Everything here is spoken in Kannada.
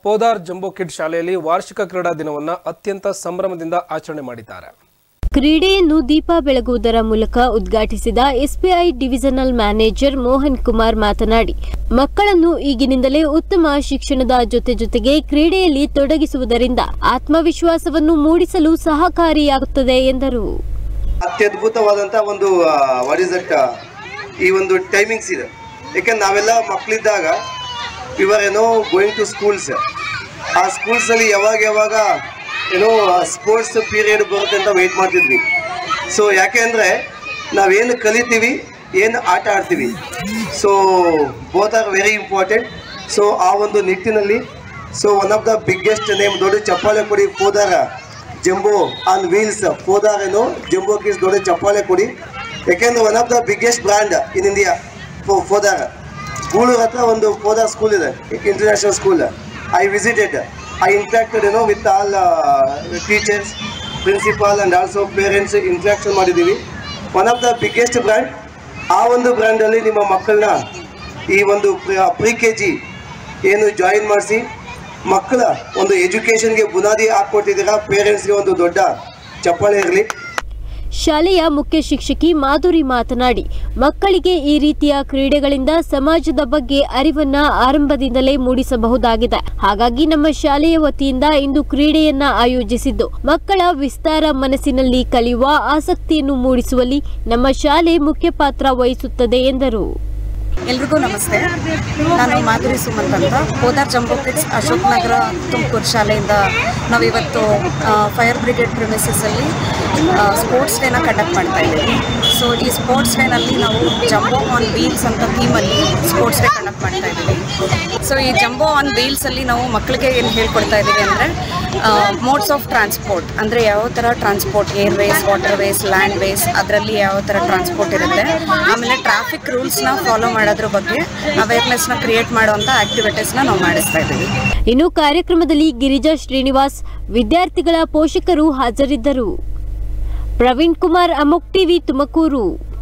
ಪೋದಾರ್ ಜಂಬೋ ಕಿಡ್ ಶಾಲೆಯಲ್ಲಿ ವಾರ್ಷಿಕ ಕ್ರೀಡಾ ದಿನವನ್ನು ಅತ್ಯಂತ ಸಂಭ್ರಮದಿಂದ ಆಚರಣೆ ಮಾಡಿದ್ದಾರೆ ಕ್ರೀಡೆಯನ್ನು ದೀಪ ಬೆಳಗುವುದರ ಮೂಲಕ ಉದ್ಘಾಟಿಸಿದ SBI divisional manager Mohan Kumar ಮಾತನಾಡಿ ಮಕ್ಕಳನ್ನು ಈಗಿನಿಂದಲೇ ಉತ್ತಮ ಶಿಕ್ಷಣದ ಜೊತೆ ಜೊತೆಗೆ ಕ್ರೀಡೆಯಲ್ಲಿ ತೊಡಗಿಸುವುದರಿಂದ ಆತ್ಮವಿಶ್ವಾಸವನ್ನು ಮೂಡಿಸಲು ಸಹಕಾರಿಯಾಗುತ್ತದೆ ಎಂದರು ಅತ್ಯದ್ಭುತವಾದಂಥ ಒಂದು ವಾಟ್ ಇಸ್ ದಟ್ ಈ ಒಂದು ಟೈಮಿಂಗ್ಸ್ ಇದೆ ಯಾಕಂದ್ರೆ ನಾವೆಲ್ಲ ಮಕ್ಕಳಿದ್ದಾಗ ಇವರ್ ಏನೋ ಗೋಯಿಂಗ್ ಟು ಸ್ಕೂಲ್ಸ್ ಆ ಸ್ಕೂಲ್ಸಲ್ಲಿ ಯಾವಾಗ ಯಾವಾಗ ಏನೋ ಸ್ಪೋರ್ಟ್ಸ್ ಪೀರಿಯಡ್ ಬರುತ್ತೆ ಅಂತ ವೆಯ್ಟ್ ಮಾಡ್ತಿದ್ವಿ ಸೊ ಯಾಕೆ ಅಂದರೆ ನಾವೇನು ಕಲಿತೀವಿ ಏನು ಆಟ ಆಡ್ತೀವಿ so both are very important so ಆ ಒಂದು ನಿಟ್ಟಿನಲ್ಲಿ so one of the biggest name ದೊಡ್ಡ ಚಪ್ಪಾಳೆ ಕೊಡಿ ಹೋದಾಗ ಜಂಬೋ ಆನ್ ವೀಲ್ಸ್ ಹೋದಾರೇನು ಜಂಬೋ ಕಿಡ್ಸ್ ದೊಡ್ಡ ಚಪ್ಪಾಳೆ ಕೊಡಿ ಯಾಕೆಂದ್ರೆ one of the biggest brand in India Podar Gulur ಹತ್ರ ಒಂದು ಫೋದಾರ್ ಸ್ಕೂಲ್ ಇದೆ international school I visited I interacted ಏನೋ with all teachers principal and also parents interaction ಮಾಡಿದ್ದೀವಿ one of the biggest brand ಆ ಒಂದು ಬ್ರ್ಯಾಂಡಲ್ಲಿ ನಿಮ್ಮ ಮಕ್ಕಳನ್ನ ಈ ಒಂದು ಪ್ರಿ ಕೆ ಜಿ ಏನು ಜಾಯಿನ್ ಮಾಡಿಸಿ ಮಕ್ಕಳ ಒಂದು ಎಜುಕೇಷನ್ಗೆ ಬುನಾದಿ ಹಾಕ್ಕೊಟ್ಟಿದ್ದೀರಾ ಪೇರೆಂಟ್ಸ್ಗೆ ಒಂದು ದೊಡ್ಡ ಚಪ್ಪಾಳೆ ಇರಲಿ ಶಾಲೆಯ ಮುಖ್ಯ ಶಿಕ್ಷಕಿ ಮಾಧುರಿ ಮಾತನಾಡಿ ಮಕ್ಕಳಿಗೆ ಈ ರೀತಿಯ ಕ್ರೀಡೆಗಳಿಂದ ಸಮಾಜದ ಬಗ್ಗೆ ಅರಿವನ್ನ ಆರಂಭದಿಂದಲೇ ಮೂಡಿಸಬಹುದಾಗಿದೆ ಹಾಗಾಗಿ ನಮ್ಮ ಶಾಲೆಯ ವತಿಯಿಂದ ಇಂದು ಕ್ರೀಡೆಯನ್ನ ಆಯೋಜಿಸಿದ್ದು ಮಕ್ಕಳ ವಿಸ್ತಾರ ಮನಸ್ಸಿನಲ್ಲಿ ಕಲಿಯುವ ಆಸಕ್ತಿಯನ್ನು ಮೂಡಿಸುವಲ್ಲಿ ನಮ್ಮ ಶಾಲೆ ಮುಖ್ಯ ಪಾತ್ರ ವಹಿಸುತ್ತದೆ ಎಂದರು ಎಲ್ರಿಗೂ ನಮಸ್ತೆ ನಾನು ಮಾಧುರಿ ಸುಮಂತ್ ಅಂತ ಹೋದಾರ್ ಜಂಬೋ ಕಿಡ್ಸ್ ಅಶೋಕ್ ನಗರ ತುಮಕೂರು ಶಾಲೆಯಿಂದ ನಾವಿವತ್ತು ಫೈರ್ ಬ್ರಿಗೇಡ್ ಪ್ರಿಮಿಸಸ್ಸಲ್ಲಿ ಸ್ಪೋರ್ಟ್ಸ್ ಡೇನ ಕಂಡಕ್ಟ್ ಮಾಡ್ತಾ ಇದ್ದೀವಿ ಸೊ ಈ ಸ್ಪೋರ್ಟ್ಸ್ ಡೇನಲ್ಲಿ ನಾವು ಜಂಬೋ ಆನ್ ವೀಲ್ಸ್ ಅಂತ ಥೀಮಲ್ಲಿ ಸ್ಪೋರ್ಟ್ಸ್ ಡೇ ಕಂಡಕ್ಟ್ ಮಾಡ್ತಾ ಇದ್ದೀವಿ ಸೊ ಈ ಜಂಬೋ ಆನ್ ವೀಲ್ಸಲ್ಲಿ ನಾವು ಮಕ್ಕಳಿಗೆ ಏನು ಹೇಳ್ಕೊಡ್ತಾ ಇದ್ದೀವಿ ಅಂದರೆ ಮೋಡ್ಸ್ ಆಫ್ ಟ್ರಾನ್ಸ್ಪೋರ್ಟ್ ಅಂದರೆ ಯಾವ ಥರ transport airways waterways land ways ಅದರಲ್ಲಿ ಯಾವ ಥರ ಟ್ರಾನ್ಸ್ಪೋರ್ಟ್ ಇರುತ್ತೆ ಆಮೇಲೆ ಟ್ರಾಫಿಕ್ ರೂಲ್ಸ್ನ ಫಾಲೋ ಮಾಡೋದ್ರ ಬಗ್ಗೆ ಅವೇರ್ನೆಸ್ನ ಕ್ರಿಯೇಟ್ ಮಾಡುವಂಥ ಆ್ಯಕ್ಟಿವಿಟೀಸ್ನ ನಾವು ಮಾಡಿಸ್ತಾ ಇದ್ದೀವಿ ಇನ್ನು ಕಾರ್ಯಕ್ರಮದಲ್ಲಿ ಗಿರಿಜಾ ಶ್ರೀನಿವಾಸ್ ವಿದ್ಯಾರ್ಥಿಗಳ ಪೋಷಕರು ಹಾಜರಿದ್ದರು ಪ್ರವೀಣ್ ಕುಮಾರ್ ಅಮೋಕ್ ಟಿವಿ ತುಮಕೂರು